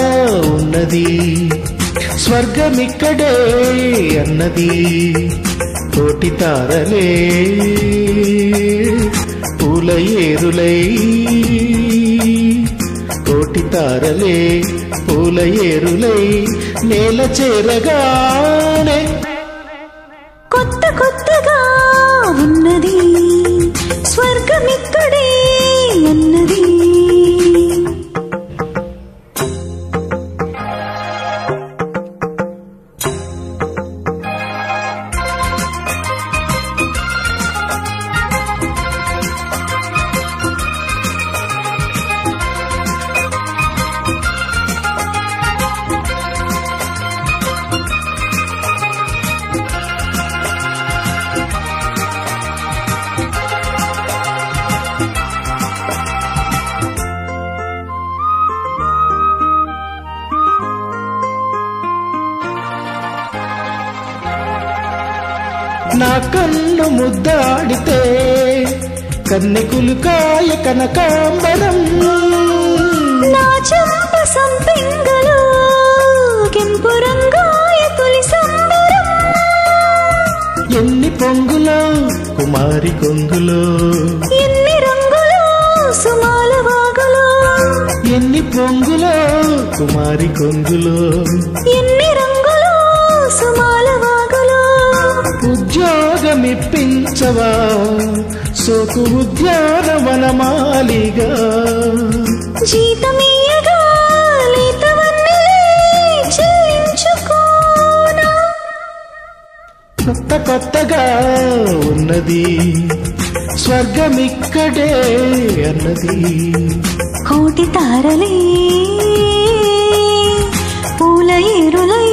ఉన్నది స్వర్గమిక్కడే అన్నది కోటి తారలే పూల ఏరులై కోటి తారలే పూల ఏరులై నేల చేరగానే కొత్త కొత్తగా ఉన్నది స్వర్గమిక్కడే అన్నది నా కన్ను ముద్దాడితే కన్నెకులు కాయ కనకాంబరం నా చెంప సంపెంగలో కెంపు రంగాయ తొలి సంబరం ఎన్ని పొంగులో కుమారి కొంగులో ఎన్ని రంగులు సుమాల వాగులో ఎన్ని పొంగులో కుమారి కొంగులో ఎన్ని రంగులు సుమాల వాగులో ఉద్యోగమిప్పించవా సోకు ఉద్యానవనమాలిగా జీతమీయగా లేతవన్నీ చెల్లించుకోనా కొత్త కొత్తగా ఉన్నది స్వర్గమిక్కడే అన్నది కోటి తారలే పూల ఏరులై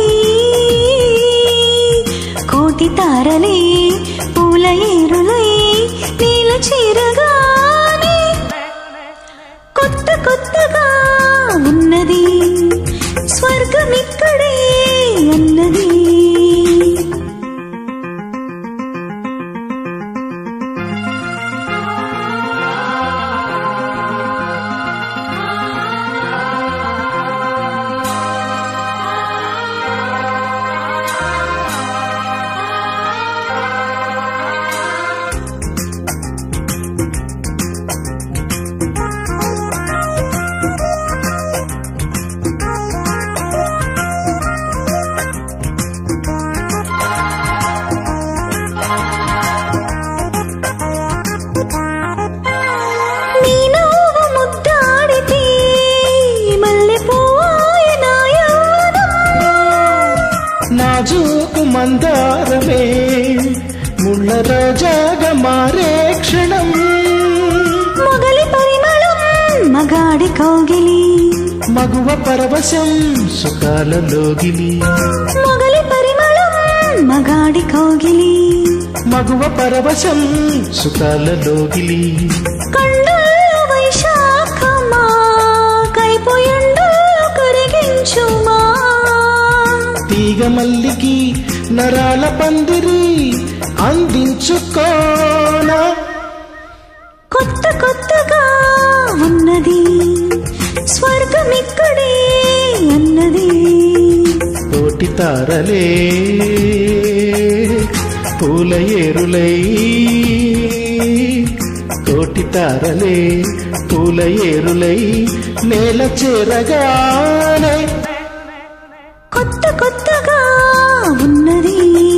కోటి తారలే పూల ఏరులై నీల చీరగానే కొత్త కొత్తగా ఉన్నది స్వర్గమిక్కడే అన్నది నీ నవ్వు ముద్దాడితే మల్లెపూయ నా యవ్వనం. నాజూకు మందారమే ముళ్ళ రోజాగా మారే క్షణం మొగలి పరిమళం మగాడి కౌగిలి మగువ పరవశం సుఖాల లోగిలి మొగలి పరిమళం మగాడి కౌగిలి మగువ పరవశం సుఖాల లోగిలి కండుల్లో వైశాఖమా కైపోయండుల్లో కరిగించుమా తీగ మల్లికి నరాల పందిరి అందించుకోనా కొత్త కొత్తగా ఉన్నది స్వర్గమిక్కడే అన్నది కోటి తారలే పూల ఏరులై కోటి తారలే పూల ఏరులై నేల చేరగానే కొత్త కొత్తగా ఉన్నది